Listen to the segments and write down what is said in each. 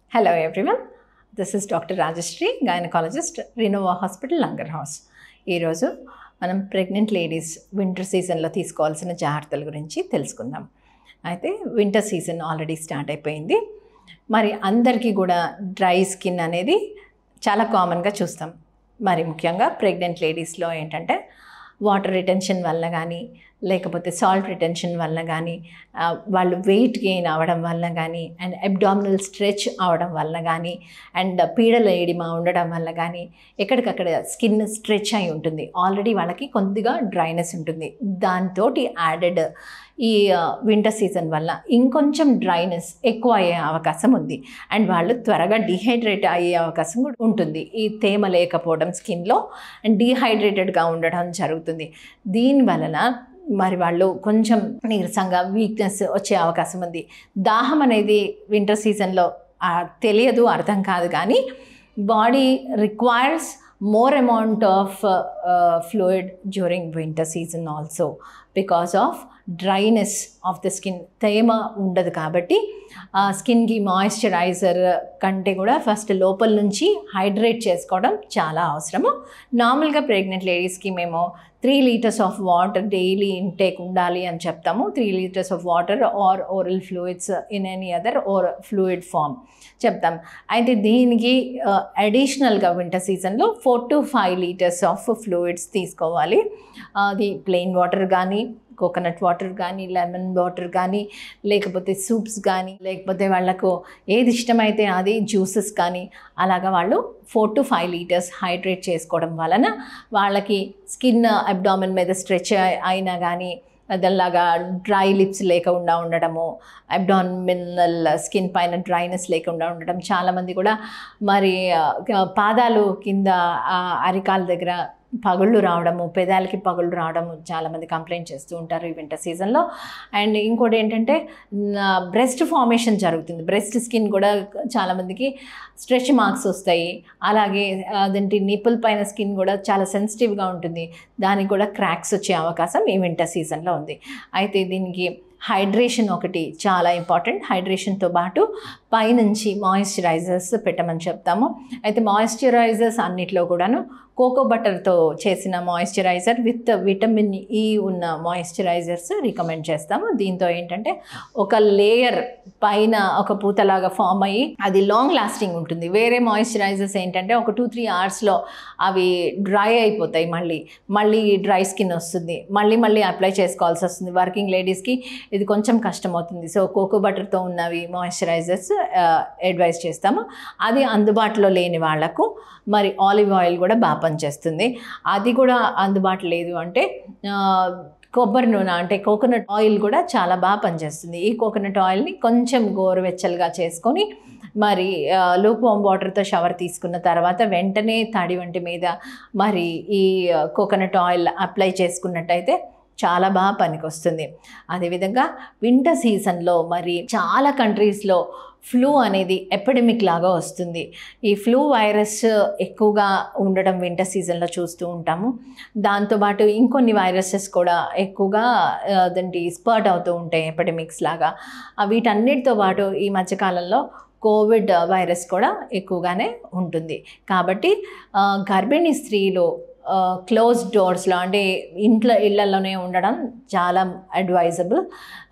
Hello everyone. This is Dr. Rajashri, gynecologist, Renova hospital Langar House ఈరోజు మనం pregnant ladies winter సీజన్లో తీసుకోవాల్సిన జాగ్రత్తల గురించి తెలుసుకుందాం అయితే వింటర్ సీజన్ ఆల్రెడీ స్టార్ట్ అయిపోయింది మరి అందరికీ కూడా డ్రై స్కిన్ అనేది చాలా కామన్గా చూస్తాం మరి ముఖ్యంగా ప్రెగ్నెంట్ లేడీస్లో ఏంటంటే వాటర్ రిటెన్షన్ వల్ల కానీ లేకపోతే సాల్ట్ రిటెన్షన్ వల్ల కానీ ఆ, వాళ్ళు వెయిట్ గెయిన్ అవ్వడం వల్ల కానీ అండ్ అబ్డామినల్ స్ట్రెచ్ అవడం వల్ల కానీ అండ్ పీడల ఏడిమా ఉండడం వల్ల కానీ ఎక్కడికక్కడ స్కిన్ స్ట్రెచ్ అయి ఉంటుంది ఆల్రెడీ వాళ్ళకి కొద్దిగా డ్రైనెస్ ఉంటుంది దాంతో యాడెడ్ ఈ వింటర్ సీజన్ వల్ల ఇంకొంచెం డ్రైనెస్ ఎక్కువ అయ్యే అవకాశం ఉంది అండ్ వాళ్ళు త్వరగా డిహైడ్రేట్ అయ్యే అవకాశం కూడా ఉంటుంది ఈ తేమ లేకపోవడం స్కిన్లో అండ్ డిహైడ్రేటెడ్గా ఉండడం జరుగుతుంది దీని వలన మరి వాళ్ళు కొంచెం నీరసంగా వీక్నెస్ వచ్చే అవకాశం ఉంది దాహం అనేది వింటర్ సీజన్లో ఆ, తెలియదు అర్థం కాదు కానీ body requires more amount of fluid during winter season also because of dryness of the skin తేమ ఉండదు కాబట్టి ఆ స్కిన్కి మాయిశ్చరైజర్ కంటే కూడా ఫస్ట్ లోపల నుంచి హైడ్రేట్ చేసుకోవడం చాలా అవసరము నార్మల్గా ప్రెగ్నెంట్ లేడీస్కి మేము three litres of water daily intake ఉండాలి అని చెప్తాము three litres of water or oral fluids in any other or fluid form చెప్తాం అయితే దీనికి అడిషనల్గా వింటర్ సీజన్లో four to five litres of fluids తీసుకోవాలి అది ప్లెయిన్ వాటర్ కానీ కోకోనట్ వాటర్ కానీ లెమన్ వాటర్ కానీ లేకపోతే సూప్స్ కానీ లేకపోతే వాళ్ళకు ఏది ఇష్టమైతే అది జ్యూసెస్ కానీ అలాగా వాళ్ళు four to five litres hydrate చేసుకోవడం వలన వాళ్ళకి స్కిన్ అబ్డామిన్ మీద స్ట్రెచ్ అయినా కానీ అదల్లాగా డ్రై లిప్స్ లేకుండా ఉండడము అబ్డామినల్ స్కిన్ పైన డ్రైనెస్ లేకుండా ఉండడం చాలామంది కూడా మరి ఆ, పాదాలు కింద ఆ, అరికాల దగ్గర పగుళ్ళు రావడము పెదాలకి పగుళ్ళు రావడము చాలామంది కంప్లైంట్ చేస్తూ ఉంటారు ఈ వింటర్ సీజన్లో అండ్ ఇంకోటి ఏంటంటే బ్రెస్ట్ ఫార్మేషన్ జరుగుతుంది బ్రెస్ట్ స్కిన్ కూడా చాలామందికి స్ట్రెచ్ మార్క్స్ వస్తాయి అలాగే అదేంటి నిపుల్ పైన స్కిన్ కూడా చాలా సెన్సిటివ్గా ఉంటుంది దానికి కూడా క్రాక్స్ వచ్చే అవకాశం ఈ వింటర్ సీజన్లో ఉంది అయితే దీనికి హైడ్రేషన్ ఒకటి చాలా ఇంపార్టెంట్ హైడ్రేషన్తో పాటు పైనుంచి మాయిశ్చరైజర్స్ పెట్టమని చెప్తాము అయితే మాయిశ్చరైజర్స్ అన్నిట్లో కూడాను కోకో బటర్తో చేసిన మాయిశ్చరైజర్ విత్ విటమిన్ ఈ ఉన్న మాయిశ్చరైజర్స్ రికమెండ్ చేస్తాము దీంతో ఏంటంటే ఒక లేయర్ పైన ఒక పూతలాగా ఫామ్ అయ్యి అది లాంగ్ లాస్టింగ్ ఉంటుంది వేరే మాయిశ్చరైజర్స్ ఏంటంటే ఒక టూ త్రీ అవర్స్లో అవి డ్రై అయిపోతాయి మళ్ళీ మళ్ళీ డ్రై స్కిన్ వస్తుంది మళ్ళీ మళ్ళీ అప్లై చేసుకోవాల్సి వస్తుంది వర్కింగ్ లేడీస్కి ఇది కొంచెం కష్టం అవుతుంది సో కోకో బటర్తో ఉన్నవి మాయిశ్చరైజర్స్ అడ్వైస్ చేస్తాము అది అందుబాటులో లేని వాళ్లకు మరి ఆలివ్ ఆయిల్ కూడా బాగా పనిచేస్తుంది అది కూడా అందుబాటులో లేదు అంటే ఆ, కొబ్బరి నూనె అంటే కోకోనట్ ఆయిల్ కూడా చాలా బాగా పనిచేస్తుంది ఈ కోకోనట్ ఆయిల్ని కొంచెం గోరువెచ్చలుగా చేసుకొని మరి లూక్ వామ్ వాటర్తో షవర్ తీసుకున్న తర్వాత వెంటనే తడి వంటి మీద మరి ఈ కోకోనట్ ఆయిల్ అప్లై చేసుకున్నట్టయితే చాలా బాగా పనికొస్తుంది అదేవిధంగా వింటర్ సీజన్లో మరి చాలా కంట్రీస్లో ఫ్లూ అనేది ఎపిడమిక్ లాగా వస్తుంది ఈ ఫ్లూ వైరస్ ఎక్కువగా ఉండడం వింటర్ సీజన్లో చూస్తూ ఉంటాము దాంతోపాటు ఇంకొన్ని వైరసెస్ కూడా ఎక్కువగా ఆ, అదేంటి స్పర్ట్ అవుతూ ఉంటాయి ఎపిడమిక్స్ లాగా ఆ, వీటన్నిటితో పాటు ఈ మధ్యకాలంలో కోవిడ్ వైరస్ కూడా ఎక్కువగానే ఉంటుంది కాబట్టి ఆ, గర్భిణీ స్త్రీలు క్లోజ్ డోర్స్లో అంటే ఇంట్లో ఇళ్లలోనే ఉండడం చాలా అడ్వైజబుల్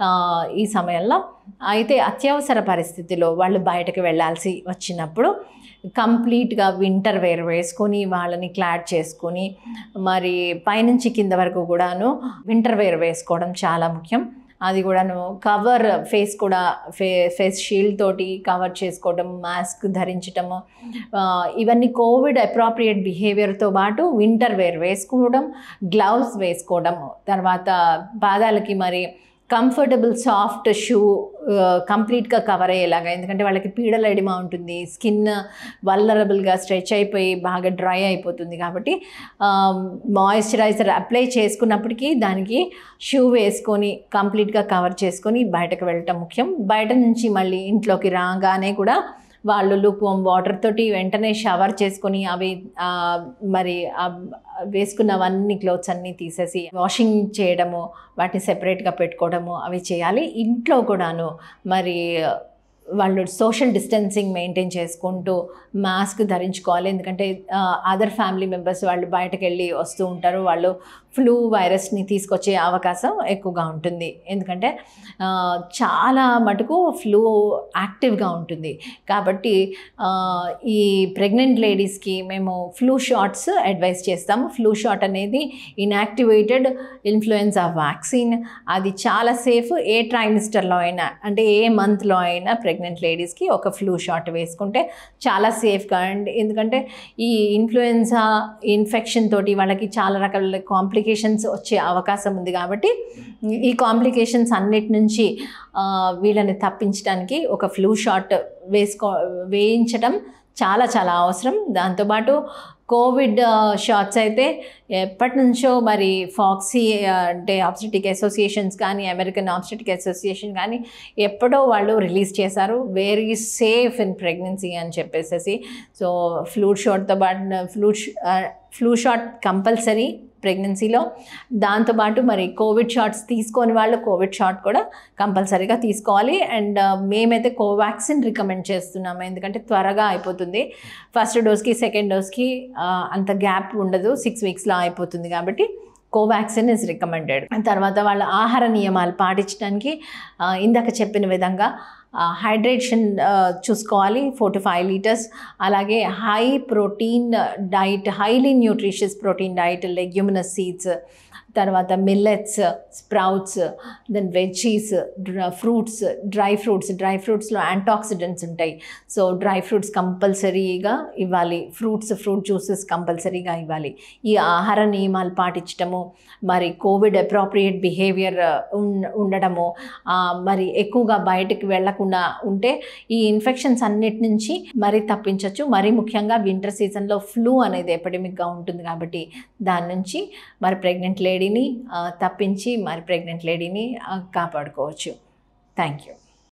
ఈ సమయంలో అయితే అత్యవసర పరిస్థితిలో వాళ్ళు బయటకు వెళ్ళాల్సి వచ్చినప్పుడు కంప్లీట్గా వింటర్ వేర్ వేసుకొని వాళ్ళని క్లాడ్ చేసుకొని మరి పైనుంచి కింద వరకు కూడాను వింటర్ వేర్ వేసుకోవడం చాలా ముఖ్యం అది కూడాను కవర్ ఫేస్ కూడా ఫే ఫేస్ షీల్డ్ తోటి కవర్ చేసుకోవడం మాస్క్ ధరించటము ఆ, ఇవన్నీ కోవిడ్ అప్రాప్రియేట్ బిహేవియర్తో పాటు వింటర్ వేర్ వేసుకోవడం గ్లౌస్ వేసుకోవడం తర్వాత పాదాలకి మరి కంఫర్టబుల్ సాఫ్ట్ షూ కంప్లీట్గా కవర్ అయ్యేలాగా ఎందుకంటే వాళ్ళకి పీడల ఎడిమా ఉంటుంది స్కిన్ వల్లరబుల్గా స్ట్రెచ్ అయిపోయి బాగా డ్రై అయిపోతుంది కాబట్టి మాయిశ్చరైజర్ అప్లై చేసుకున్నప్పటికీ దానికి షూ వేసుకొని కంప్లీట్గా కవర్ చేసుకొని బయటకు వెళ్ళటం ముఖ్యం బయట నుంచి మళ్ళీ ఇంట్లోకి రాగానే కూడా వాళ్ళు లూక్వామ్ వాటర్ తోటి వెంటనే షవర్ చేసుకొని అవి ఆ, మరి ఆ వేసుకున్నవన్నీ క్లోత్స్ అన్నీ తీసేసి వాషింగ్ చేయడము వాటిని సెపరేట్గా పెట్టుకోవడము అవి చేయాలి ఇంట్లో కూడాను మరి వాళ్ళు సోషల్ డిస్టెన్సింగ్ మెయింటైన్ చేసుకుంటూ మాస్క్ ధరించుకోవాలి ఎందుకంటే అదర్ ఫ్యామిలీ మెంబర్స్ వాళ్ళు బయటకు వెళ్ళి వస్తూ ఉంటారు వాళ్ళు ఫ్లూ వైరస్ని తీసుకొచ్చే అవకాశం ఎక్కువగా ఉంటుంది ఎందుకంటే ఆ, చాలా మటుకు ఫ్లూ యాక్టివ్గా ఉంటుంది కాబట్టి ఆ, ఈ ప్రెగ్నెంట్ లేడీస్కి మేము ఫ్లూ షాట్స్ అడ్వైస్ చేస్తాము ఫ్లూ షాట్ అనేది ఇన్యాక్టివేటెడ్ ఇన్ఫ్లుయెన్జా వ్యాక్సిన్ అది చాలా సేఫ్ ఏ ట్రైమిస్టర్లో అయినా అంటే ఏ మంత్లో అయినా ప్రెగ్నెంట్ లేడీస్కి ఒక ఫ్లూ షాట్ వేసుకుంటే చాలా సేఫ్గా అండ్ ఎందుకంటే ఈ ఇన్ఫ్లుయెన్జా ఇన్ఫెక్షన్ తోటి వాళ్ళకి చాలా రకాల కాంప్లికేషన్స్ వచ్చే అవకాశం ఉంది కాబట్టి ఈ కాంప్లికేషన్స్ అన్నిటి నుంచి ఆ, వీళ్ళని తప్పించడానికి ఒక ఫ్లూ షాట్ వేసుకో వేయించడం చాలా చాలా అవసరం దాంతోపాటు కోవిడ్ షాట్స్ అయితే ఎప్పటి నుంచో మరి ఫాక్సీ అంటే ఆబ్స్టెటిక్ అసోసియేషన్స్ కానీ అమెరికన్ ఆబ్స్టెటిక్ అసోసియేషన్ కానీ ఎప్పుడో వాళ్ళు రిలీజ్ చేశారు వెరీ సేఫ్ ఇన్ ప్రెగ్నెన్సీ అని చెప్పేసి సో ఫ్లూ షాట్తో పాటు ఫ్లూ ఫ్లూ షాట్ కంపల్సరీ ప్రెగ్నెన్సీలో దాంతోపాటు మరి కోవిడ్ షాట్స్ తీసుకొని వాళ్ళు కోవిడ్ షాట్ కూడా కంపల్సరీగా తీసుకోవాలి అండ్ మేమైతే కోవాక్సిన్ రికమెండ్ చేస్తున్నాము ఎందుకంటే త్వరగా అయిపోతుంది ఫస్ట్ డోస్కి సెకండ్ డోస్కి అంత గ్యాప్ ఉండదు సిక్స్ వీక్స్లో అయిపోతుంది కాబట్టి కోవాక్సిన్ ఇస్ రికమెండెడ్ తర్వాత వాళ్ళ ఆహార నియమాలు పాటించడానికి ఆ, ఇందాక చెప్పిన విధంగా హైడ్రేషన్ చూసుకోవాలి ఫోర్ టు ఫైవ్ లీటర్స్ అలాగే high protein diet highly nutritious protein diet leguminous seeds తర్వాత millets sprouts then veggies fruits dry fruits dry ఫ్రూట్స్లో యాంటాక్సిడెంట్స్ ఉంటాయి సో డ్రై ఫ్రూట్స్ కంపల్సరీగా ఇవ్వాలి ఫ్రూట్స్ ఫ్రూట్ జ్యూసెస్ కంపల్సరీగా ఇవ్వాలి ఈ ఆహార నియమాలు పాటించడము మరి కోవిడ్ అప్రాప్రియేట్ బిహేవియర్ ఉండడము ఆ, మరి ఎక్కువగా బయటకు వెళ్లకుండా ఉంటే ఈ ఇన్ఫెక్షన్స్ అన్నిటి నుంచి మరి తప్పించవచ్చు మరి ముఖ్యంగా వింటర్ సీజన్లో ఫ్లూ అనేది ఎపిడమిక్గా ఉంటుంది కాబట్టి దాని నుంచి మరి ప్రెగ్నెంట్ లేడీని ఆ, తప్పించి మరి ప్రెగ్నెంట్ లేడీని ఆ, కాపాడుకోవచ్చు థ్యాంక్ యూ